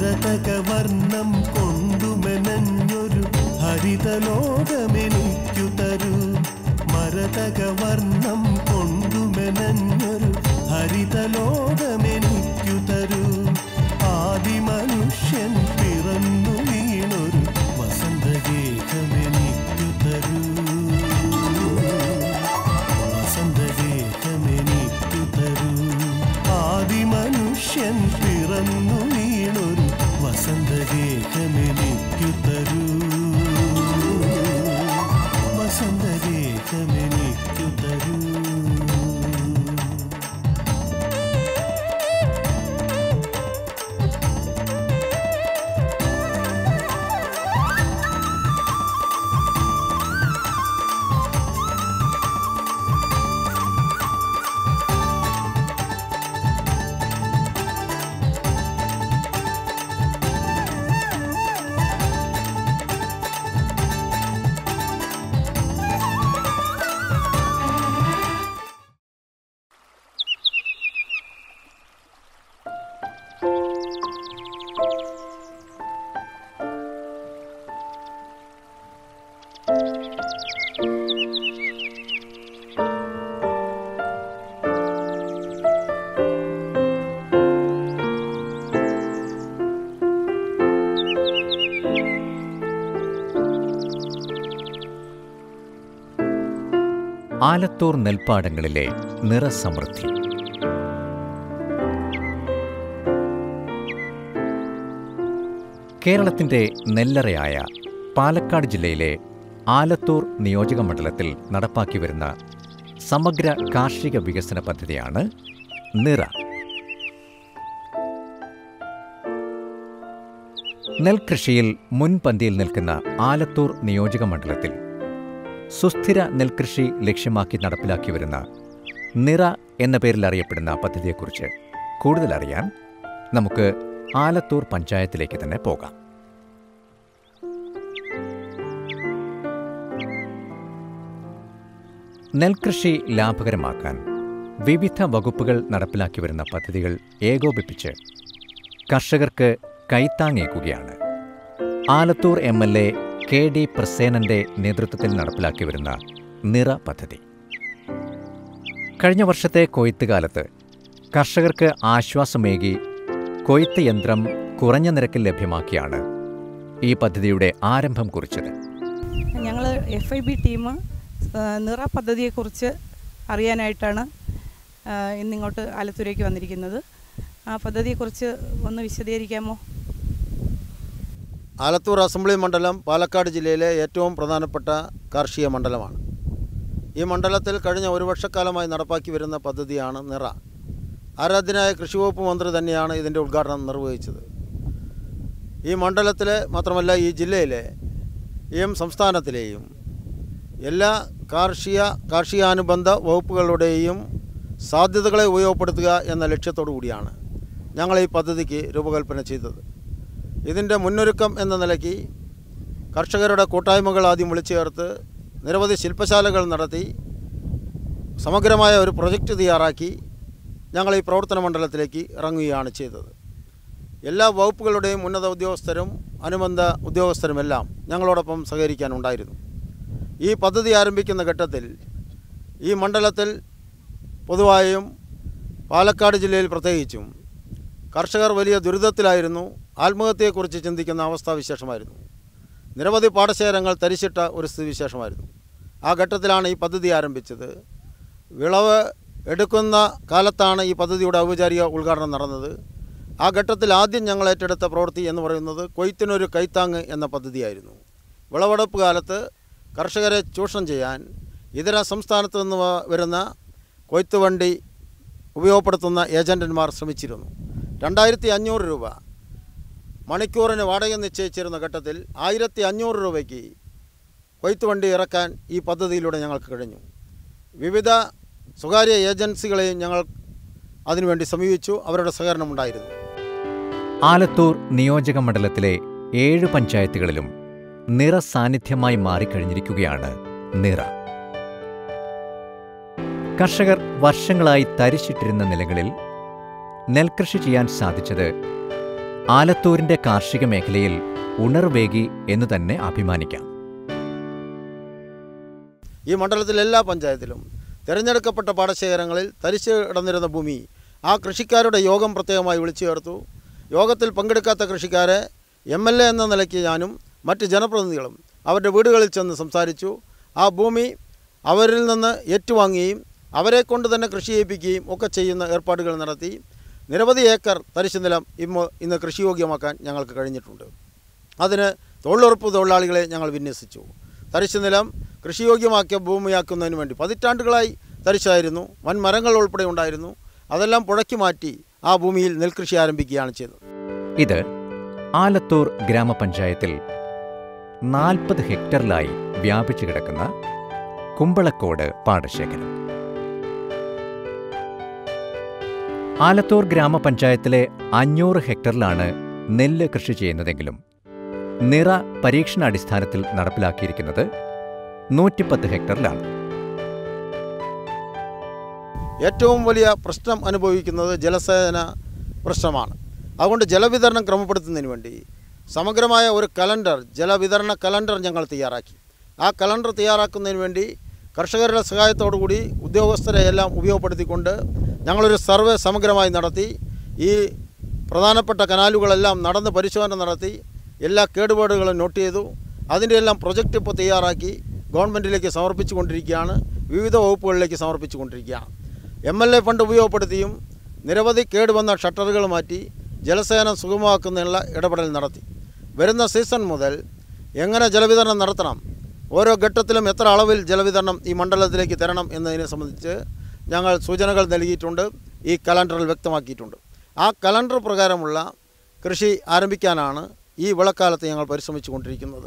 മരതകവർണ്ണം കൊണ്ടുമെനഞ്ഞൊരു ഹരിതലോകമെനിക്കു തരൂ മരതകവർണ്ണം കൊണ്ടുമെനഞ്ഞൊരു ഹരിതലോകമെനിക്കു തരൂ ആദിമനുഷ്യൻ പിറന്നു വീണൊരു വസന്തഗേഹമെനിക്കു തരൂ വസന്തഗേഹമെനിക്കു തരൂ ആദിമനുഷ്യൻ പിറന്നു വീണൊരു വസന്തഗേഹമെനിക്കു തരൂ വസന്തഗേഹമെനിക്കു തരൂ ആലത്തൂർ നെൽപ്പാടങ്ങളിലെ നിറസമൃദ്ധി കേരളത്തിന്റെ നെല്ലറയായ പാലക്കാട് ജില്ലയിലെ ആലത്തൂർ നിയോജക മണ്ഡലത്തിൽ നടപ്പാക്കി വരുന്ന സമഗ്ര കാർഷിക വികസന പദ്ധതിയാണ് നിറ നെൽകൃഷിയിൽ മുൻപന്തിയിൽ നിൽക്കുന്ന ആലത്തൂർ നിയോജക മണ്ഡലത്തിൽ സുസ്ഥിര നെൽകൃഷി ലക്ഷ്യമാക്കി നടപ്പിലാക്കി വരുന്ന നിറ എന്ന പേരിൽ അറിയപ്പെടുന്ന പദ്ധതിയെക്കുറിച്ച് കൂടുതൽ അറിയാൻ നമുക്ക് ആലത്തൂർ പഞ്ചായത്തിലേക്ക് തന്നെ പോകാം നെൽകൃഷി ലാഭകരമാക്കാൻ വിവിധ വകുപ്പുകൾ നടപ്പിലാക്കി വരുന്ന പദ്ധതികൾ ഏകോപിപ്പിച്ച് കർഷകർക്ക് കൈത്താങ്ങേക്കുകയാണ് Alathur M L A K D പ്രസേനന്റെ നേതൃത്വത്തിൽ നടപ്പിലാക്കി വരുന്ന നിറ പദ്ധതി കഴിഞ്ഞ വർഷത്തെ കൊയ്ത്ത് കാലത്ത് കർഷകർക്ക് ആശ്വാസമേകി കൊയ്ത്ത് യന്ത്രം കുറഞ്ഞ നിരക്കിൽ ലഭ്യമാക്കിയാണ് ഈ പദ്ധതിയുടെ ആരംഭം കുറിച്ചത് ഞങ്ങൾ എഫ് ഐ ബി ടീം നിറ പദ്ധതിയെക്കുറിച്ച് അറിയാനായിട്ടാണ് ആ, ഇന്നിങ്ങോട്ട് ആലത്തൂരേക്ക് വന്നിരിക്കുന്നത് ആ പദ്ധതിയെക്കുറിച്ച് ഒന്ന് വിശദീകരിക്കാമോ ആലത്തൂർ അസംബ്ലി മണ്ഡലം പാലക്കാട് ജില്ലയിലെ ഏറ്റവും പ്രധാനപ്പെട്ട കാർഷിക മണ്ഡലമാണ് ഈ മണ്ഡലത്തിൽ കഴിഞ്ഞ ഒരു വർഷക്കാലമായി നടപ്പാക്കി വരുന്ന പദ്ധതിയാണ് നിറ ആരാധ്യനായ കൃഷി വകുപ്പ് മന്ത്രി തന്നെയാണ് ഇതിൻ്റെ ഉദ്ഘാടനം നിർവഹിച്ചത് ഈ മണ്ഡലത്തിലെ മാത്രമല്ല ഈ ജില്ലയിലെ ഈ സംസ്ഥാനത്തിലെയും എല്ലാ കാർഷിക കാർഷികാനുബന്ധ വകുപ്പുകളുടെയും സാധ്യതകളെ ഉപയോഗപ്പെടുത്തുക എന്ന ലക്ഷ്യത്തോടു കൂടിയാണ് ഞങ്ങൾ ഈ പദ്ധതിക്ക് രൂപകൽപ്പന ചെയ്തത് ഇതിൻ്റെ മുന്നൊരുക്കം എന്ന നിലയ്ക്ക് കർഷകരുടെ കൂട്ടായ്മകൾ ആദ്യം വിളിച്ചു ചേർത്ത് നിരവധി ശില്പശാലകൾ നടത്തി സമഗ്രമായ ഒരു പ്രൊജക്റ്റ് തയ്യാറാക്കി ഞങ്ങൾ ഈ പ്രവർത്തന മണ്ഡലത്തിലേക്ക് ഇറങ്ങുകയാണ് ചെയ്തത് എല്ലാ വകുപ്പുകളുടെയും ഉന്നത ഉദ്യോഗസ്ഥരും അനുബന്ധ ഉദ്യോഗസ്ഥരുമെല്ലാം ഞങ്ങളോടൊപ്പം സഹകരിക്കാനുണ്ടായിരുന്നു ഈ പദ്ധതി ആരംഭിക്കുന്ന ഘട്ടത്തിൽ ഈ മണ്ഡലത്തിൽ പൊതുവായും പാലക്കാട് ജില്ലയിൽ പ്രത്യേകിച്ചും കർഷകർ വലിയ ദുരിതത്തിലായിരുന്നു ആത്മഹത്യയെക്കുറിച്ച് ചിന്തിക്കുന്ന അവസ്ഥാവിശേഷമായിരുന്നു നിരവധി പാടശേഖരങ്ങൾ തരിശിട്ട ഒരു സ്ഥിതിവിശേഷമായിരുന്നു ആ ഘട്ടത്തിലാണ് ഈ പദ്ധതി ആരംഭിച്ചത് വിളവ് എടുക്കുന്ന കാലത്താണ് ഈ പദ്ധതിയുടെ ഔപചാരിക ഉദ്ഘാടനം നടന്നത് ആ ഘട്ടത്തിൽ ആദ്യം ഞങ്ങൾ ഏറ്റെടുത്ത പ്രവൃത്തി എന്ന് പറയുന്നത് കൊയ്ത്തിനൊരു കൈത്താങ്ങ് എന്ന പദ്ധതിയായിരുന്നു വിളവെടുപ്പ് കാലത്ത് കർഷകരെ ചൂഷണം ചെയ്യാൻ ഇതര സംസ്ഥാനത്ത് നിന്ന് വ- വരുന്ന കൊയ്ത്ത് വണ്ടി ഉപയോഗപ്പെടുത്തുന്ന ഏജൻറ്റന്മാർ ശ്രമിച്ചിരുന്നു രണ്ടായിരത്തി അഞ്ഞൂറ് രൂപ മണിക്കൂറിന് വാടക നിശ്ചയിച്ചിരുന്ന ഘട്ടത്തിൽ ആയിരത്തി അഞ്ഞൂറ് രൂപയ്ക്ക് കൊയ്ത്ത് വണ്ടി ഇറക്കാൻ ഈ പദ്ധതിയിലൂടെ ഞങ്ങൾക്ക് കഴിഞ്ഞു വിവിധ സ്വകാര്യ ഏജൻസികളെയും ഞങ്ങൾ അതിനുവേണ്ടി സമീപിച്ചു അവരുടെ സഹകരണമുണ്ടായിരുന്നു ആലത്തൂർ നിയോജക മണ്ഡലത്തിലെ ഏഴ് പഞ്ചായത്തുകളിലും നിറ സാന്നിധ്യമായി മാറിക്കഴിഞ്ഞിരിക്കുകയാണ് നിറ കർഷകർ വർഷങ്ങളായി തരിശിട്ടിരുന്ന നിലങ്ങളിൽ നെൽകൃഷി ചെയ്യാൻ സാധിച്ചത് ആലത്തൂരിന്റെ കാർഷിക മേഖലയിൽ ഉണർവേകി എന്നു തന്നെ അഭിമാനിക്കാം ഈ മണ്ഡലത്തിലെ എല്ലാ പഞ്ചായത്തിലും തിരഞ്ഞെടുക്കപ്പെട്ട പാടശേഖരങ്ങളിൽ തരിച്ച് കിടന്നിരുന്ന ഭൂമി ആ കൃഷിക്കാരുടെ യോഗം പ്രത്യേകമായി വിളിച്ചു ചേർത്തു യോഗത്തിൽ പങ്കെടുക്കാത്ത കൃഷിക്കാരെ എം എൽ എ എന്ന നിലയ്ക്ക് ഞാനും മറ്റ് ജനപ്രതിനിധികളും അവരുടെ വീടുകളിൽ ചെന്ന് സംസാരിച്ചു ആ ഭൂമി അവരിൽ നിന്ന് ഏറ്റുവാങ്ങുകയും അവരെ കൊണ്ട് തന്നെ കൃഷി ചെയ്യിപ്പിക്കുകയും ഒക്കെ ചെയ്യുന്ന ഏർപ്പാടുകൾ നടത്തി നിരവധി ഏക്കർ തരിശു നിലം ഇന്ന് ഇന്ന് കൃഷിയോഗ്യമാക്കാൻ ഞങ്ങൾക്ക് കഴിഞ്ഞിട്ടുണ്ട് അതിന് തൊഴിലുറപ്പ് തൊഴിലാളികളെ ഞങ്ങൾ വിന്യസിച്ചു തരിശു നിലം കൃഷിയോഗ്യമാക്കിയ ഭൂമിയാക്കുന്നതിന് വേണ്ടി പതിറ്റാണ്ടുകളായി തരിശായിരുന്നു വൻ മരങ്ങൾ ഉൾപ്പെടെ ഉണ്ടായിരുന്നു അതെല്ലാം പുഴക്കി മാറ്റി ആ ഭൂമിയിൽ നെൽകൃഷി ആരംഭിക്കുകയാണ് ചെയ്തത് ഇത് ആലത്തൂർ ഗ്രാമപഞ്ചായത്തിൽ നാൽപ്പത് ഹെക്ടറിലായി വ്യാപിച്ചു കിടക്കുന്ന കുമ്പളക്കോട് പാടശേഖരം ആലത്തൂർ ഗ്രാമപഞ്ചായത്തിലെ അഞ്ഞൂറ് ഹെക്ടറിലാണ് നെല്ല് കൃഷി ചെയ്യുന്നതെങ്കിലും നിറ പരീക്ഷണാടിസ്ഥാനത്തിൽ നടപ്പിലാക്കിയിരിക്കുന്നത് നൂറ്റിപ്പത്ത് ഹെക്ടറിലാണ് ഏറ്റവും വലിയ പ്രശ്നം അനുഭവിക്കുന്നത് ജലസേചന പ്രശ്നമാണ് അതുകൊണ്ട് ജലവിതരണം ക്രമപ്പെടുത്തുന്നതിന് വേണ്ടി സമഗ്രമായ ഒരു കലണ്ടർ ജലവിതരണ കലണ്ടർ ഞങ്ങൾ തയ്യാറാക്കി ആ കലണ്ടർ തയ്യാറാക്കുന്നതിന് വേണ്ടി കർഷകരുടെ സഹായത്തോടുകൂടി ഉദ്യോഗസ്ഥരെ എല്ലാം ഉപയോഗപ്പെടുത്തിക്കൊണ്ട് ഞങ്ങളൊരു സർവേ സമഗ്രമായി നടത്തി ഈ പ്രധാനപ്പെട്ട കനാലുകളെല്ലാം നടന്ന് പരിശോധന നടത്തി എല്ലാ കേടുപാടുകളും നോട്ട് ചെയ്തു അതിൻ്റെ എല്ലാം പ്രൊജക്റ്റ് ഇപ്പോൾ തയ്യാറാക്കി ഗവൺമെൻറ്റിലേക്ക് സമർപ്പിച്ചു കൊണ്ടിരിക്കുകയാണ് വിവിധ വകുപ്പുകളിലേക്ക് സമർപ്പിച്ചു കൊണ്ടിരിക്കുകയാണ് എം എൽ എ ഫണ്ട് ഉപയോഗപ്പെടുത്തിയും നിരവധി കേടുവന്ന ഷട്ടറുകൾ മാറ്റി ജലസേചനം സുഗമമാക്കുന്നതിനുള്ള ഇടപെടൽ നടത്തി വരുന്ന സീസൺ മുതൽ എങ്ങനെ ജലവിതരണം നടത്തണം ഓരോ ഘട്ടത്തിലും എത്ര അളവിൽ ജലവിതരണം ഈ മണ്ഡലത്തിലേക്ക് തരണം എന്നതിനെ സംബന്ധിച്ച് ഞങ്ങൾ സൂചനകൾ നൽകിയിട്ടുണ്ട് ഈ കലണ്ടറിൽ വ്യക്തമാക്കിയിട്ടുണ്ട് ആ കലണ്ടർ പ്രകാരമുള്ള കൃഷി ആരംഭിക്കാനാണ് ഈ വിളക്കാലത്ത് ഞങ്ങൾ പരിശ്രമിച്ചു കൊണ്ടിരിക്കുന്നത്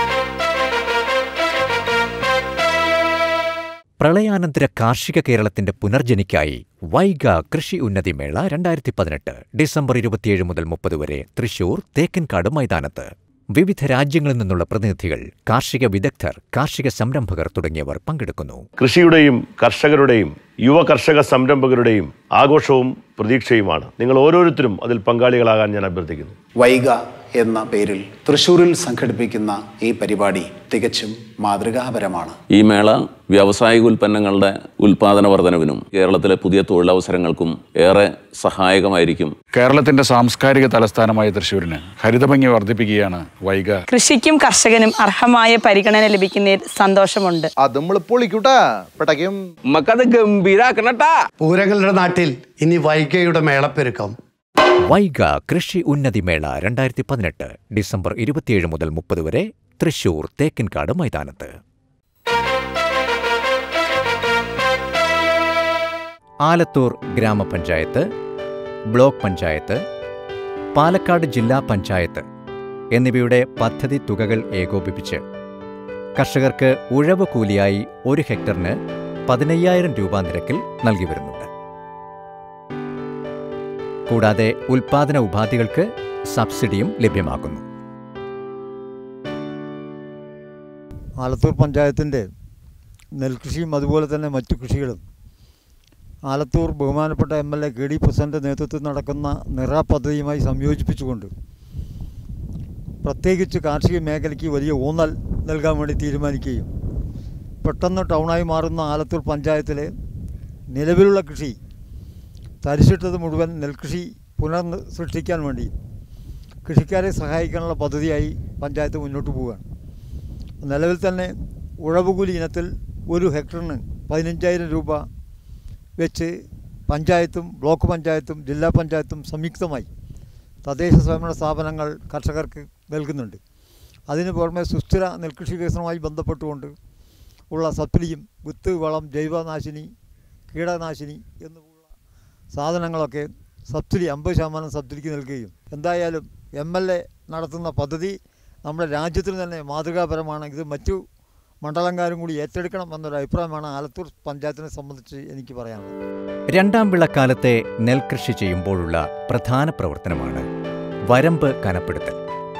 പ്രളയാനന്തര കാർഷിക കേരളത്തിന്റെ പുനർജനിക്കായി വൈഗ കൃഷി ഉന്നതി മേള രണ്ടായിരത്തി പതിനെട്ട് ഡിസംബർ ഇരുപത്തിയേഴ് മുതൽ മുപ്പത് വരെ തൃശൂർ തേക്കൻകാട് മൈതാനത്ത് വിവിധ രാജ്യങ്ങളിൽ നിന്നുള്ള പ്രതിനിധികൾ കാർഷിക വിദഗ്ധർ കാർഷിക സംരംഭകർ തുടങ്ങിയവർ പങ്കെടുക്കുന്നു കൃഷിയുടെയും കർഷകരുടെയും യുവ കർഷക സംരംഭകരുടെയും ആഘോഷവും പ്രതീക്ഷയുമാണ് നിങ്ങൾ ഓരോരുത്തരും അതിൽ പങ്കാളികളാകാൻ ഞാൻ അഭ്യർത്ഥിക്കുന്നു വൈഗ എന്ന പേരിൽ തൃശൂരിൽ സംഘടിപ്പിക്കുന്ന ഈ പരിപാടി തികച്ചും മാതൃകാപരമാണ് ഈ മേള വ്യാവസായിക ഉൽപ്പന്നങ്ങളുടെ ഉൽപാദന വർധനവിനും കേരളത്തിലെ പുതിയ തൊഴിലവസരങ്ങൾക്കും ഏറെ സഹായകമായിരിക്കും കേരളത്തിന്റെ സാംസ്കാരിക തലസ്ഥാനമായ തൃശ്ശൂരിന് ഹരിതഭംഗി വർദ്ധിപ്പിക്കുകയാണ് വൈഗ കൃഷിക്കും കർഷകനും അർഹമായ പരിഗണന ലഭിക്കുന്നതിൽ സന്തോഷമുണ്ട് അത് നമ്മൾ പൊളിക്കൂട്ടാ പെട്ടക്കും മക്കത് ഗംഭീരാക്കണട്ടാ പൂരങ്ങളുടെ നാട്ടിൽ ഇനി വൈഗയുടെ മേളപ്പെരുക്കം വൈഗ കൃഷി ഉന്നതി മേള രണ്ടായിരത്തി പതിനെട്ട് ഡിസംബർ ഇരുപത്തിയേഴ് മുതൽ മുപ്പത് വരെ തൃശൂർ തേക്കിൻകാട് മൈതാനത്ത് ആലത്തൂർ ഗ്രാമപഞ്ചായത്ത് ബ്ലോക്ക് പഞ്ചായത്ത് പാലക്കാട് ജില്ലാ പഞ്ചായത്ത് എന്നിവയുടെ പദ്ധതി തുകകൾ ഏകോപിപ്പിച്ച് കർഷകർക്ക് ഉഴവ് കൂലിയായി ഒരു ഹെക്ടറിന് പതിനയ്യായിരം രൂപ നിരക്കിൽ നൽകി വരുന്നുണ്ട് കൂടാതെ ഉൽപാദന ഉപാധികൾക്ക് സബ്സിഡിയും ലഭ്യമാക്കുന്നു ആലത്തൂർ പഞ്ചായത്തിൻ്റെ നെൽകൃഷിയും അതുപോലെ തന്നെ മറ്റു കൃഷികളും ആലത്തൂർ ബഹുമാനപ്പെട്ട M L A K D പ്രസിഡൻ്റെ നേതൃത്വത്തിൽ നടക്കുന്ന നിറ പദ്ധതിയുമായി സംയോജിപ്പിച്ചുകൊണ്ട് പ്രത്യേകിച്ച് കാർഷിക മേഖലയ്ക്ക് വലിയ ഊന്നൽ നൽകാൻ വേണ്ടി തീരുമാനിക്കുകയും പെട്ടെന്ന് ടൗണായി മാറുന്ന ആലത്തൂർ പഞ്ചായത്തിലെ നിലവിലുള്ള കൃഷി തരിശിട്ടത് മുഴുവൻ നെൽകൃഷി പുനർ സൃഷ്ടിക്കാൻ വേണ്ടി കൃഷിക്കാരെ സഹായിക്കാനുള്ള പദ്ധതിയായി പഞ്ചായത്ത് മുന്നോട്ട് പോവുകയാണ് നിലവിൽ തന്നെ ഉഴവുകൂലി ഇനത്തിൽ ഒരു ഹെക്ടറിന് പതിനഞ്ചായിരം രൂപ വെച്ച് പഞ്ചായത്തും ബ്ലോക്ക് പഞ്ചായത്തും ജില്ലാ പഞ്ചായത്തും സംയുക്തമായി തദ്ദേശ സ്വയംഭരണ സ്ഥാപനങ്ങൾ കർഷകർക്ക് നൽകുന്നുണ്ട് അതിന് പുറമെ സുസ്ഥിര നെൽകൃഷി വികസനവുമായി ബന്ധപ്പെട്ടുകൊണ്ട് ഉള്ള സബ്സിഡിയും വിത്ത് വളം ജൈവനാശിനി കീടനാശിനി എന്നിവയുള്ള സാധനങ്ങളൊക്കെ സബ്സിഡി അമ്പത് ശതമാനം സബ്സിഡിക്ക് നൽകുകയും എന്തായാലും എം എൽ എ നടത്തുന്ന പദ്ധതി നമ്മുടെ രാജ്യത്തിന് തന്നെ മാതൃകാപരമാണ് ഇത് മറ്റു മണ്ഡലംകാരും കൂടി ഏറ്റെടുക്കണം എന്നൊരു അഭിപ്രായമാണ് ആലത്തൂർ പഞ്ചായത്തിനെ സംബന്ധിച്ച് എനിക്ക് പറയാനുള്ളത് രണ്ടാം വിളക്കാലത്തെ നെൽകൃഷി ചെയ്യുമ്പോഴുള്ള പ്രധാന പ്രവർത്തനമാണ് വരമ്പ് കനപ്പെടുത്തൽ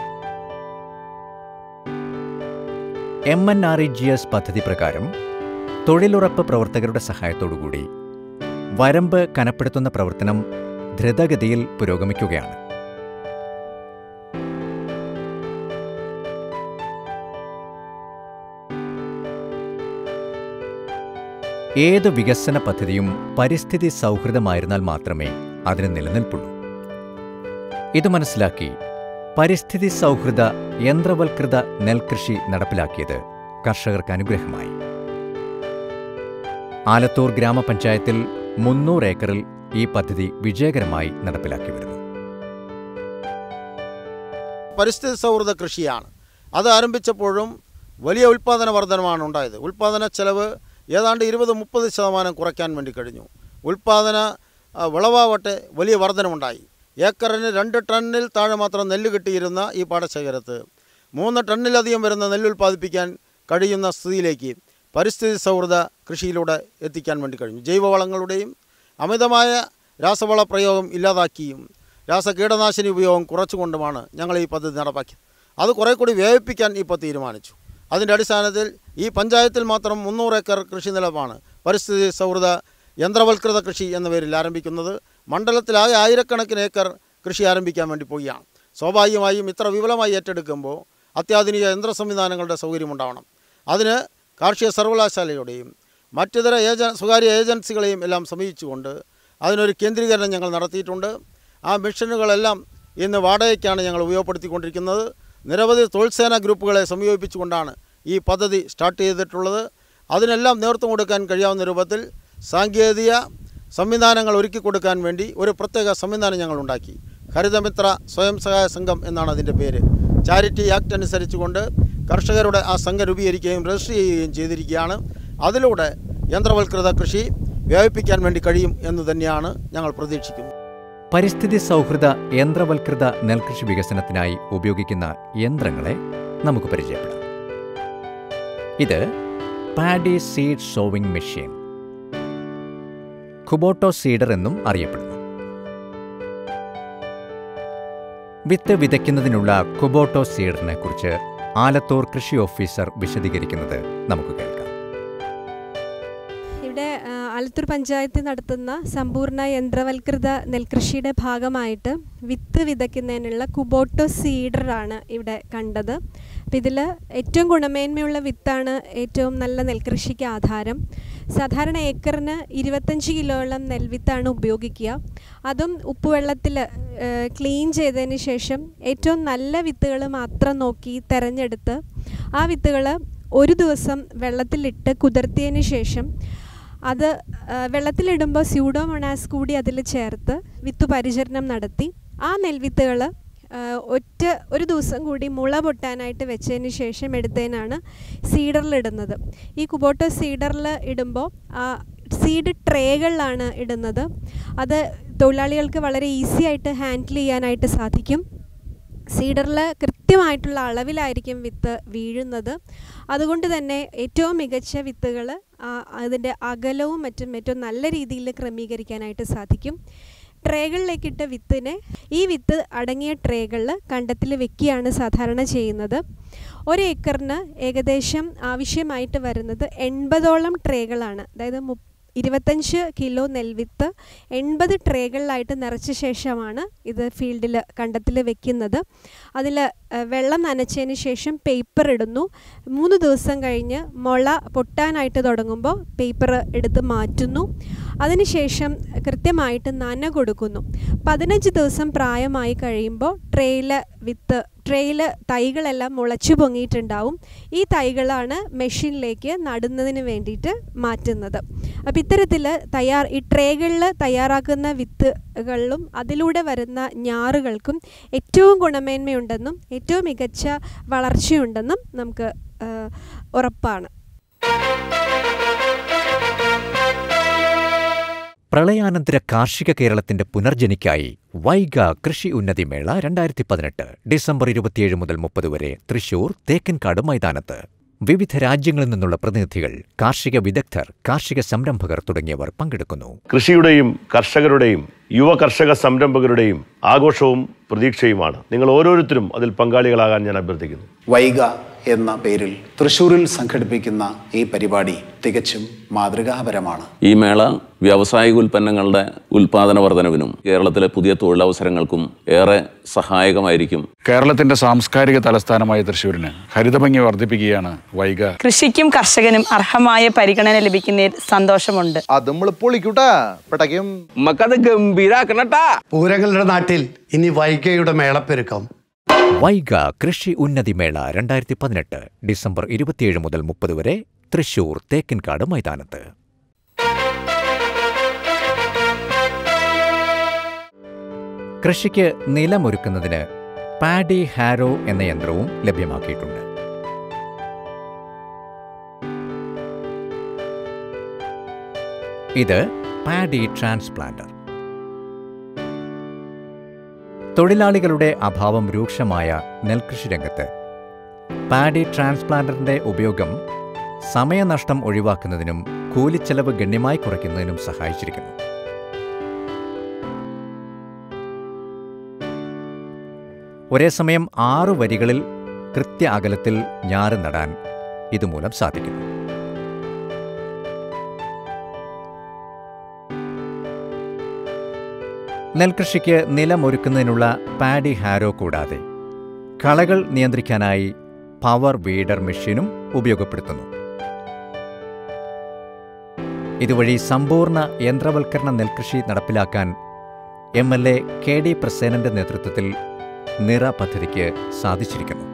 M N R E G S പദ്ധതി പ്രകാരം തൊഴിലുറപ്പ് പ്രവർത്തകരുടെ സഹായത്തോടുകൂടി വരമ്പ് കനപ്പെടുത്തുന്ന പ്രവർത്തനം ദ്രുതഗതിയിൽ പുരോഗമിക്കുകയാണ് ഏത് വികസന പദ്ധതിയും പരിസ്ഥിതി സൗഹൃദമായിരുന്നാൽ മാത്രമേ അതിന് നിലനിൽപ്പുള്ളൂ ഇത് മനസ്സിലാക്കി പരിസ്ഥിതി സൗഹൃദ യന്ത്രവൽകൃത നെൽകൃഷി നടപ്പിലാക്കിയത് കർഷകർക്ക് അനുഗ്രഹമായി ആലത്തൂർ ഗ്രാമപഞ്ചായത്തിൽ മുന്നൂറ് ഏക്കറിൽ ഈ പദ്ധതി വിജയകരമായി നടപ്പിലാക്കി വരുന്നു പരിസ്ഥിതി സൗഹൃദ കൃഷിയാണ് അത് ആരംഭിച്ചപ്പോഴും വലിയ ഉൽപ്പാദന വർധനമാണ് ഉണ്ടായത് ഉൽപ്പാദന ചെലവ് ഏതാണ്ട് ഇരുപത് മുപ്പത് ശതമാനം കുറയ്ക്കാൻ വേണ്ടി കഴിഞ്ഞു ഉൽപ്പാദന ആ, വിളവാവട്ടെ വലിയ വർധനമുണ്ടായി ഏക്കറിന് രണ്ട് ടണ്ണിൽ താഴെ മാത്രം നെല്ല് കിട്ടിയിരുന്ന ഈ പാടശേഖരത്ത് മൂന്ന് ടണ്ണിലധികം വരുന്ന നെല്ല് ഉൽപ്പാദിപ്പിക്കാൻ കഴിയുന്ന സ്ഥിതിയിലേക്ക് പരിസ്ഥിതി സൗഹൃദ കൃഷിയിലൂടെ എത്തിക്കാൻ വേണ്ടി കഴിഞ്ഞു ജൈവവളങ്ങളുടെയും അമിതമായ രാസവള പ്രയോഗം ഇല്ലാതാക്കിയും രാസ കീടനാശിനി ഉപയോഗം കുറച്ചുകൊണ്ടുമാണ് ഞങ്ങൾ ഈ പദ്ധതി നടപ്പാക്കിയത് അത് കുറേ കൂടി വ്യാപിപ്പിക്കാൻ ഇപ്പോൾ തീരുമാനിച്ചു അതിൻ്റെ അടിസ്ഥാനത്തിൽ ഈ പഞ്ചായത്തിൽ മാത്രം മുന്നൂറ് ഏക്കർ കൃഷി നിലമാണ് പരിസ്ഥിതി സൗഹൃദ യന്ത്രവൽകൃത കൃഷി എന്ന പേരിൽ ആരംഭിക്കുന്നത് മണ്ഡലത്തിലാകെ ആയിരക്കണക്കിന് ഏക്കർ കൃഷി ആരംഭിക്കാൻ വേണ്ടി പോവുകയാണ് സ്വാഭാവികമായും ഇത്ര വിപുലമായി ഏറ്റെടുക്കുമ്പോൾ അത്യാധുനിക യന്ത്ര സംവിധാനങ്ങളുടെ സൗകര്യമുണ്ടാവണം അതിന് കാർഷിക സർവകലാശാലയുടെയും മറ്റിതര ഏജ സ്വകാര്യ ഏജൻസികളെയും എല്ലാം സമീപിച്ചുകൊണ്ട് അതിനൊരു കേന്ദ്രീകരണം ഞങ്ങൾ നടത്തിയിട്ടുണ്ട് ആ മിഷനുകളെല്ലാം ഇന്ന് വാടകയ്ക്കാണ് ഞങ്ങൾ ഉപയോഗപ്പെടുത്തിക്കൊണ്ടിരിക്കുന്നത് നിരവധി തൊഴിൽസേന ഗ്രൂപ്പുകളെ സമീപിച്ചുകൊണ്ടാണ് ഈ പദ്ധതി സ്റ്റാർട്ട് ചെയ്തിട്ടുള്ളത് അതിനെല്ലാം നേതൃത്വം കൊടുക്കാൻ കഴിയാവുന്ന രൂപത്തിൽ സാങ്കേതിക സംവിധാനങ്ങൾ ഒരുക്കി കൊടുക്കാൻ വേണ്ടി ഒരു പ്രത്യേക സംവിധാനം ഞങ്ങൾ ഉണ്ടാക്കി ഹരിതമിത്ര സ്വയം സഹായ സംഘം എന്നാണ് അതിൻ്റെ പേര് ചാരിറ്റി ആക്ട് അനുസരിച്ചുകൊണ്ട് കർഷകരുടെ ആ സംഘം രൂപീകരിക്കുകയും രജിസ്റ്റർ ചെയ്യുകയും ചെയ്തിരിക്കുകയാണ് അതിലൂടെ യന്ത്രവൽകൃത കൃഷി വ്യാപിപ്പിക്കാൻ വേണ്ടി കഴിയും എന്ന് തന്നെയാണ് ഞങ്ങൾ പ്രതീക്ഷിക്കുന്നത് പരിസ്ഥിതി സൗഹൃദ യന്ത്രവൽകൃത നെൽകൃഷി വികസനത്തിനായി ഉപയോഗിക്കുന്ന യന്ത്രങ്ങളെ നമുക്ക് പരിചയപ്പെടാം ഇത് paddy seed sowing machine Kubota seeder എന്നും അറിയപ്പെടുന്നു വിത്ത് വിതയ്ക്കുന്നതിനുള്ള കുബോട്ടോ സീഡറിനെ കുറിച്ച് ആലത്തൂർ കൃഷി ഓഫീസർ വിശദീകരിക്കുന്നത് നമുക്ക് കേൾക്കാം ഇവിടെ ആ, ആലത്തൂർ പഞ്ചായത്ത് നടത്തുന്ന സമ്പൂർണ്ണ യന്ത്രവൽകൃത നെൽകൃഷിയുടെ ഭാഗമായിട്ട് വിത്ത് വിതയ്ക്കുന്നതിനുള്ള കുബോട്ടോ സീഡറാണ് ഇവിടെ കണ്ടത് അപ്പം ഇതിൽ ഏറ്റവും ഗുണമേന്മയുള്ള വിത്താണ് ഏറ്റവും നല്ല നെൽകൃഷിക്ക് ആധാരം സാധാരണ ഏക്കറിന് ഇരുപത്തഞ്ച് കിലോയോളം നെൽവിത്താണ് ഉപയോഗിക്കുക അതും ഉപ്പുവെള്ളത്തിൽ ക്ലീൻ ചെയ്തതിന് ശേഷം ഏറ്റവും നല്ല വിത്തുകൾ മാത്രം നോക്കി തിരഞ്ഞെടുത്ത് ആ വിത്തുകൾ ഒരു ദിവസം വെള്ളത്തിലിട്ട് കുതിർത്തിയതിന് ശേഷം അത് ആ, വെള്ളത്തിലിടുമ്പോൾ സ്യൂഡോമൊണാസ് കൂടി അതിൽ ചേർത്ത് വിത്ത് പരിചരണം നടത്തി ആ നെൽവിത്തുകൾ ഒറ്റ ഒരു ദിവസം കൂടി മുള പൊട്ടാനായിട്ട് വെച്ചതിന് ശേഷം എടുത്തതിനാണ് സീഡറിലിടുന്നത് ഈ കുബോട്ടോ സീഡറിൽ ഇടുമ്പോൾ ആ സീഡ് ട്രേകളിലാണ് ഇടുന്നത് അത് തൊഴിലാളികൾക്ക് വളരെ ഈസി ആയിട്ട് ഹാൻഡിൽ ചെയ്യാനായിട്ട് സാധിക്കും സീഡറിൽ കൃത്യമായിട്ടുള്ള അളവിലായിരിക്കും വിത്ത് വീഴുന്നത് അതുകൊണ്ട് തന്നെ ഏറ്റവും മികച്ച വിത്തുകൾ അതിൻ്റെ അകലവും മറ്റും ഏറ്റവും നല്ല രീതിയിൽ ക്രമീകരിക്കാനായിട്ട് സാധിക്കും ട്രേകളിലേക്കിട്ട വിത്തിനെ ഈ വിത്ത് അടങ്ങിയ ട്രേകളിൽ കണ്ടത്തിൽ വെക്കുകയാണ് സാധാരണ ചെയ്യുന്നത് ഒരു ഏക്കറിന് ഏകദേശം ആവശ്യമായിട്ട് വരുന്നത് എൺപതോളം ട്രേകളാണ് അതായത് മു ഇരുപത്തഞ്ച് കിലോ നെൽവിത്ത് എൺപത് ട്രേകളിലായിട്ട് നിറച്ച ശേഷമാണ് ഇത് ഫീൽഡിൽ കണ്ടത്തിൽ വെക്കുന്നത് അതിൽ വെള്ളം നനച്ചതിന് ശേഷം പേപ്പർ ഇടുന്നു മൂന്ന് ദിവസം കഴിഞ്ഞ് മുള പൊട്ടാനായിട്ട് തുടങ്ങുമ്പോൾ പേപ്പർ എടുത്ത് മാറ്റുന്നു അതിനുശേഷം കൃത്യമായിട്ട് നന കൊടുക്കുന്നു പതിനഞ്ച് ദിവസം പ്രായമായി കഴിയുമ്പോൾ ട്രേയിൽ വിത്ത് ട്രേയിൽ തൈകളെല്ലാം മുളച്ചു പൊങ്ങിയിട്ടുണ്ടാവും ഈ തൈകളാണ് മെഷീനിലേക്ക് നടുന്നതിന് വേണ്ടിയിട്ട് മാറ്റുന്നത് അപ്പോൾ ഇത്തരത്തിൽ തയ്യാർ ഈ ട്രേകളിൽ തയ്യാറാക്കുന്ന വിത്തുകളിലും അതിലൂടെ വരുന്ന ഞാറുകൾക്കും ഏറ്റവും ഗുണമേന്മയുണ്ടെന്നും ഏറ്റവും മികച്ച വളർച്ചയുണ്ടെന്നും നമുക്ക് ആ, ഉറപ്പാണ് പ്രളയാനന്തര കാർഷിക കേരളത്തിന്റെ പുനർജനിക്കായി വൈഗ കൃഷി ഉന്നതി മേള രണ്ടായിരത്തി പതിനെട്ട് ഡിസംബർ ഇരുപത്തിയേഴ് മുതൽ മുപ്പത് വരെ തൃശൂർ തേക്കൻകാട് മൈതാനത്ത് വിവിധ രാജ്യങ്ങളിൽ നിന്നുള്ള പ്രതിനിധികൾ കാർഷിക വിദഗ്ധർ കാർഷിക സംരംഭകർ തുടങ്ങിയവർ പങ്കെടുക്കുന്നു കൃഷിയുടെയും കർഷകരുടെയും യുവ കർഷക സംരംഭകരുടെയും ആഘോഷവും പ്രതീക്ഷയുമാണ് നിങ്ങൾ ഓരോരുത്തരും അതിൽ പങ്കാളികളാകാൻ ഞാൻ അഭ്യർത്ഥിക്കുന്നു വൈഗ എന്ന പേരിൽ തൃശൂരിൽ സംഘടിപ്പിക്കുന്ന ഈ പരിപാടി തികച്ചും മാതൃകാപരമാണ് ഈ മേള വ്യാവസായിക ഉൽപ്പന്നങ്ങളുടെ ഉൽപാദന വർധനവിനും കേരളത്തിലെ പുതിയ തൊഴിലവസരങ്ങൾക്കും ഏറെ സഹായകമായിരിക്കും കേരളത്തിന്റെ സാംസ്കാരിക തലസ്ഥാനമായ തൃശ്ശൂരിന് ഹരിതഭംഗി വർദ്ധിപ്പിക്കുകയാണ് വൈഗ കൃഷിക്കും കർഷകനും അർഹമായ പരിഗണന ലഭിക്കുന്നതിൽ സന്തോഷമുണ്ട് അത് നമ്മൾ പൊളിക്കൂട്ടാ പെട്ടക്കും നമുക്കത് ഗംഭീരാക്കണട്ടാ പൂരങ്ങളുടെ നാട്ടിൽ ഇനി വൈഗയുടെ മേളപ്പെരുക്കം വൈഗ കൃഷി ഉന്നതി മേള രണ്ടായിരത്തി പതിനെട്ട് ഡിസംബർ ഇരുപത്തിയേഴ് മുതൽ മുപ്പത് വരെ തൃശൂർ തേക്കിൻകാട് മൈതാനത്ത് കൃഷിക്ക് നിലമൊരുക്കുന്നതിന് പാഡി ഹാരോ എന്ന യന്ത്രവും ലഭ്യമാക്കിയിട്ടുണ്ട് ഇത് പാഡി ട്രാൻസ്പ്ലാന്റർ തൊഴിലാളികളുടെ അഭാവം രൂക്ഷമായ നെൽകൃഷി രംഗത്ത് പാഡി ട്രാൻസ്പ്ലാന്ററിന്റെ ഉപയോഗം സമയനഷ്ടം ഒഴിവാക്കുന്നതിനും കൂലിച്ചെലവ് ഗണ്യമായി കുറയ്ക്കുന്നതിനും സഹായിച്ചിരിക്കുന്നു ഒരേ സമയം ആറു വരികളിൽ കൃത്യ അകലത്തിൽ ഞാറ് നടാൻ ഇതുമൂലം സാധിക്കുന്നു നെൽകൃഷിക്ക് നിലമൊരുക്കുന്നതിനുള്ള പാഡി ഹാരോ കൂടാതെ കളകൾ നിയന്ത്രിക്കാനായി പവർ വീഡർ മെഷീനും ഉപയോഗപ്പെടുത്തുന്നു ഇതുവഴി സമ്പൂർണ്ണ യന്ത്രവൽക്കരണ നെൽകൃഷി നടപ്പിലാക്കാൻ M L A K D പ്രസേനന്റെ നേതൃത്വത്തിൽ നിറ പദ്ധതിക്ക് സാധിച്ചിരിക്കുന്നു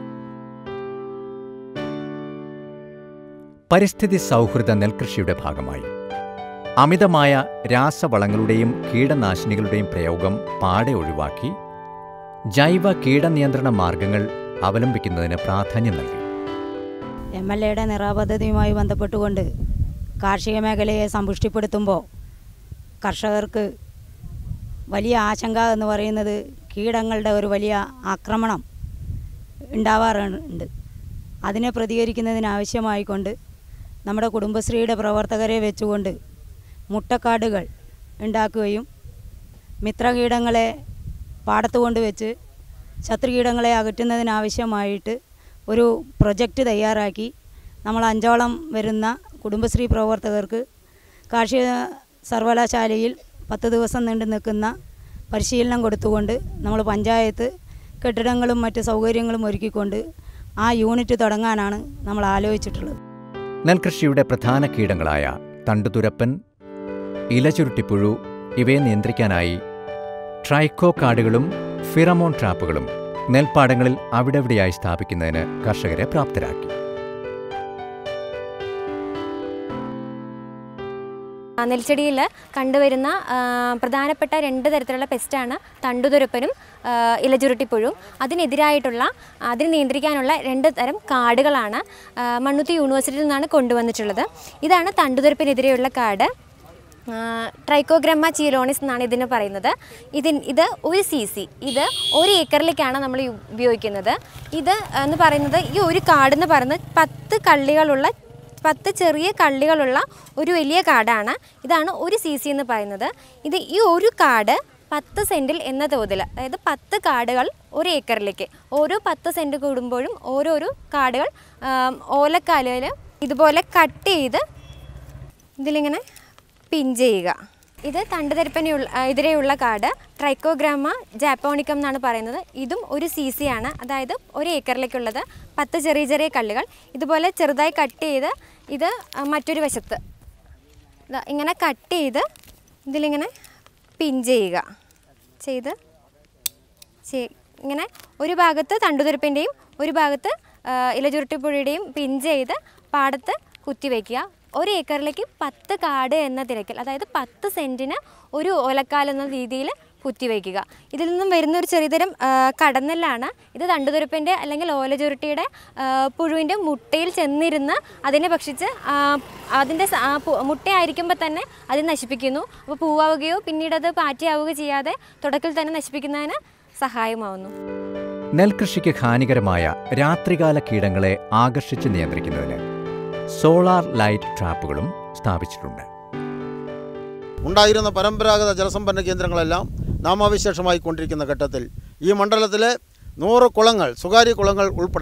പരിസ്ഥിതി സൗഹൃദ നെൽകൃഷിയുടെ ഭാഗമായി അമിതമായ രാസവളങ്ങളുടെയും കീടനാശിനികളുടെയും പ്രയോഗം പാടെ ഒഴിവാക്കി ജൈവ കീടനിയന്ത്രണ മാർഗങ്ങൾ അവലംബിക്കുന്നതിന് പ്രാധാന്യം നൽകി എം എൽ എയുടെ നിറാപദ്ധതിയുമായി ബന്ധപ്പെട്ടുകൊണ്ട് കാർഷിക മേഖലയെ സമ്പുഷ്ടിപ്പെടുത്തുമ്പോൾ കർഷകർക്ക് വലിയ ആശങ്ക എന്ന് പറയുന്നത് കീടങ്ങളുടെ ഒരു വലിയ ആക്രമണം ഉണ്ടാവാറുണ്ട് അതിനെ പ്രതികരിക്കുന്നതിനാവശ്യമായിക്കൊണ്ട് നമ്മുടെ കുടുംബശ്രീയുടെ പ്രവർത്തകരെ വെച്ചുകൊണ്ട് മുട്ടക്കാടുകൾ ഉണ്ടാക്കുകയും മിത്രകീടങ്ങളെ പാടത്ത് കൊണ്ടുവച്ച് ശത്രുകീടങ്ങളെ അകറ്റുന്നതിനാവശ്യമായിട്ട് ഒരു പ്രൊജക്റ്റ് തയ്യാറാക്കി നമ്മൾ അഞ്ചോളം വരുന്ന കുടുംബശ്രീ പ്രവർത്തകർക്ക് കാർഷിക സർവകലാശാലയിൽ പത്ത് ദിവസം നീണ്ടു നിൽക്കുന്ന പരിശീലനം കൊടുത്തുകൊണ്ട് നമ്മൾ പഞ്ചായത്ത് കെട്ടിടങ്ങളും മറ്റ് സൗകര്യങ്ങളും ഒരുക്കിക്കൊണ്ട് ആ യൂണിറ്റ് തുടങ്ങാനാണ് നമ്മൾ ആലോചിച്ചിട്ടുള്ളത് നെൽകൃഷിയുടെ പ്രധാന കീടങ്ങളായ തണ്ടുതുരപ്പൻ ഇലചുരുട്ടിപ്പുഴു ഇവയെ നിയന്ത്രിക്കാനായി ട്രൈക്കോ കാർഡുകളും ഫിറമോൺ ട്രാപ്പുകളും നെൽപ്പാടങ്ങളിൽ അവിടെവിടെയായി സ്ഥാപിക്കുന്നതിന് കർഷകരെ പ്രാപ്തരാക്കി നെൽച്ചെടിയിൽ കണ്ടുവരുന്ന ആ, പ്രധാനപ്പെട്ട രണ്ട് തരത്തിലുള്ള പെസ്റ്റാണ് തണ്ടുതുരപ്പനും ആ, ഇലചുരുട്ടിപ്പുഴും അതിനെതിരായിട്ടുള്ള അതിനെ നിയന്ത്രിക്കാനുള്ള രണ്ട് തരം കാർഡുകളാണ് ആ, മണ്ണുത്തി യൂണിവേഴ്സിറ്റിയിൽ നിന്നാണ് കൊണ്ടുവന്നിട്ടുള്ളത് ഇതാണ് തണ്ടുതുരപ്പിനെതിരെയുള്ള കാർഡ് ട്രൈക്കോഗ്രമ്മ ചീലോണിസ് എന്നാണ് ഇതിന് പറയുന്നത് ഇതിൻ ഇത് ഒരു സി സി ഇത് ഒരു ഏക്കറിലേക്കാണ് നമ്മൾ യു- ഉപയോഗിക്കുന്നത് ഇത് എന്ന് പറയുന്നത് ഈ ഒരു കാർഡ് എന്ന് പറയുന്നത് പത്ത് കള്ളികളുള്ള പത്ത് ചെറിയ കള്ളികളുള്ള ഒരു വലിയ കാർഡാണ് ഇതാണ് ഒരു സി സി എന്ന് പറയുന്നത് ഇത് ഈ ഒരു കാർഡ് പത്ത് സെൻറ്റിൽ എന്ന തോതിൽ അതായത് പത്ത് കാർഡുകൾ ഒരു ഏക്കറിലേക്ക് ഓരോ പത്ത് സെൻറ്റ് കൂടുമ്പോഴും ഓരോരോ കാർഡുകൾ ഓലക്കാലയിൽ ഇതുപോലെ കട്ട് ചെയ്ത് ഇതിലിങ്ങനെ പിൻ ചെയ്യുക ഇത് തണ്ടുതെരപ്പനുള്ള എതിരെയുള്ള കാർഡ് ട്രൈക്കോഗ്രാമ ജാപ്പോണിക്കം എന്നാണ് പറയുന്നത് ഇതും ഒരു സി സി ആണ് അതായത് ഒരു ഏക്കറിലേക്കുള്ളത് പത്ത് ചെറിയ ചെറിയ കള്ളികൾ ഇതുപോലെ ചെറുതായി കട്ട് ചെയ്ത് ഇത് ആ, മറ്റൊരു വശത്ത് ദാ ഇങ്ങനെ കട്ട് ചെയ്ത് ഇതിലിങ്ങനെ പിൻ ചെയ്യുക ചെയ്ത് ചെയ്- ഇങ്ങനെ ഒരു ഭാഗത്ത് തണ്ടുതുരപ്പിൻ്റെയും ഒരു ഭാഗത്ത് ആ, ഇലചുരുട്ടിപ്പുഴയുടെയും പിൻ ചെയ്ത് പാടത്ത് കുത്തിവെക്കുക ഒരു ഏക്കറിലേക്ക് പത്ത് കാട് എന്ന തിരക്കിൽ അതായത് പത്ത് സെൻറ്റിന് ഒരു ഓലക്കാൽ എന്ന രീതിയിൽ കുത്തിവയ്ക്കുക ഇതിൽ നിന്നും വരുന്ന ഒരു ചെറിയതരം ആ, കടന്നെല്ലാണ് ഇത് തണ്ടുതുരപ്പിൻ്റെ അല്ലെങ്കിൽ ഓലചുരുട്ടിയുടെ ആ, പുഴുവിൻ്റെ മുട്ടയിൽ ചെന്നിരുന്ന് അതിനെ ഭക്ഷിച്ച് ആ, അതിൻ്റെ സ- ആ പു- മുട്ടയായിരിക്കുമ്പോൾ തന്നെ അത് നശിപ്പിക്കുന്നു അപ്പോൾ പൂവാവുകയോ പിന്നീട് അത് പാറ്റിയാവുകയോ ചെയ്യാതെ തുടക്കത്തിൽ തന്നെ നശിപ്പിക്കുന്നതിന് സഹായമാവുന്നു നെൽകൃഷിക്ക് ഹാനികരമായ രാത്രികാല കീടങ്ങളെ ആകർഷിച്ച് നിയന്ത്രിക്കുന്നതിന് സോളാർ ലൈറ്റ് ട്രാപ്പുകളും സ്ഥാപിച്ചിട്ടുണ്ട് ഉണ്ടായിരുന്ന പരമ്പരാഗത ജലസംഭരണ കേന്ദ്രങ്ങളെല്ലാം നാമാവിശേഷമായി കൊണ്ടിരിക്കുന്ന ഘട്ടത്തിൽ ഈ മണ്ഡലത്തിലെ നൂറ് കുളങ്ങൾ സ്വകാര്യ കുളങ്ങൾ ഉൾപ്പെടെ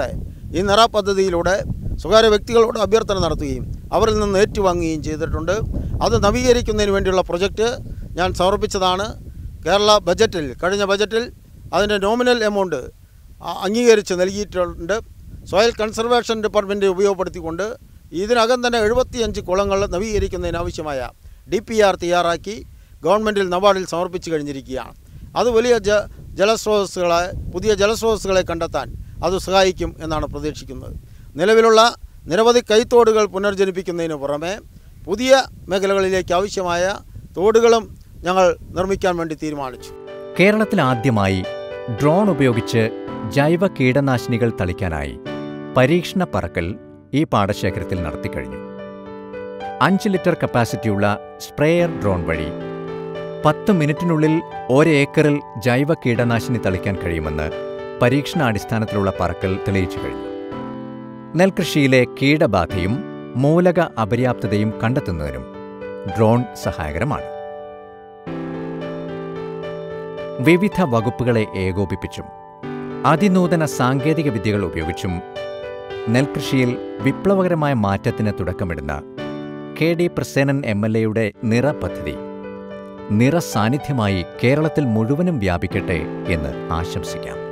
ഈ നിറ പദ്ധതിയിലൂടെ സ്വകാര്യ വ്യക്തികളോട് അഭ്യർത്ഥന നടത്തുകയും അവരിൽ നിന്ന് ഏറ്റുവാങ്ങുകയും ചെയ്തിട്ടുണ്ട് അത് നവീകരിക്കുന്നതിന് വേണ്ടിയുള്ള പ്രൊജക്റ്റ് ഞാൻ സമർപ്പിച്ചതാണ് കേരള ബജറ്റിൽ കഴിഞ്ഞ ബജറ്റിൽ അതിൻ്റെ നോമിനൽ എമൗണ്ട് അംഗീകരിച്ച് നൽകിയിട്ടുണ്ട് സോയിൽ കൺസർവേഷൻ ഡിപ്പാർട്ട്മെൻറ്റ് ഉപയോഗപ്പെടുത്തിക്കൊണ്ട് ഇതിനകം തന്നെ എഴുപത്തിയഞ്ച് കുളങ്ങൾ നവീകരിക്കുന്നതിനാവശ്യമായ ഡി പി ആർ തയ്യാറാക്കി ഗവൺമെൻറ്റിൽ നബാർഡിൽ സമർപ്പിച്ചു കഴിഞ്ഞിരിക്കുകയാണ് അത് വലിയ ജ ജലസ്രോതസ്സുകളെ പുതിയ ജലസ്രോതസ്സുകളെ കണ്ടെത്താൻ അത് സഹായിക്കും എന്നാണ് പ്രതീക്ഷിക്കുന്നത് നിലവിലുള്ള നിരവധി കൈത്തോടുകൾ പുനർജനിപ്പിക്കുന്നതിന് പുറമെ പുതിയ മേഖലകളിലേക്ക് ആവശ്യമായ തോടുകളും ഞങ്ങൾ നിർമ്മിക്കാൻ വേണ്ടി തീരുമാനിച്ചു കേരളത്തിൽ ആദ്യമായി ഡ്രോൺ ഉപയോഗിച്ച് ജൈവ കീടനാശിനികൾ തളിക്കാനായി പരീക്ഷണ പറക്കൽ ഈ പാടശേഖരത്തിൽ നടത്തിക്കഴിഞ്ഞു അഞ്ച് ലിറ്റർ കപ്പാസിറ്റിയുള്ള സ്പ്രേയർ ഡ്രോൺ വഴി പത്ത് മിനിറ്റിനുള്ളിൽ ഒരേക്കറിൽ ജൈവ കീടനാശിനി തളിക്കാൻ കഴിയുമെന്ന് പരീക്ഷണാടിസ്ഥാനത്തിലുള്ള പറക്കൽ തെളിയിച്ചു കഴിഞ്ഞു നെൽകൃഷിയിലെ കീടബാധയും മൂലക അപര്യാപ്തതയും കണ്ടെത്തുന്നതിനും ഡ്രോൺ സഹായകരമാണ് വിവിധ വകുപ്പുകളെ ഏകോപിപ്പിച്ചും അതിനൂതന സാങ്കേതിക വിദ്യകൾ ഉപയോഗിച്ചും നെൽകൃഷിയിൽ വിപ്ലവകരമായ മാറ്റത്തിന് തുടക്കമിടുന്ന K D Prasenan M L എയുടെ നിറ പദ്ധതി നിറ സാന്നിധ്യമായി കേരളത്തിൽ മുഴുവനും വ്യാപിക്കട്ടെ എന്ന് ആശംസിക്കാം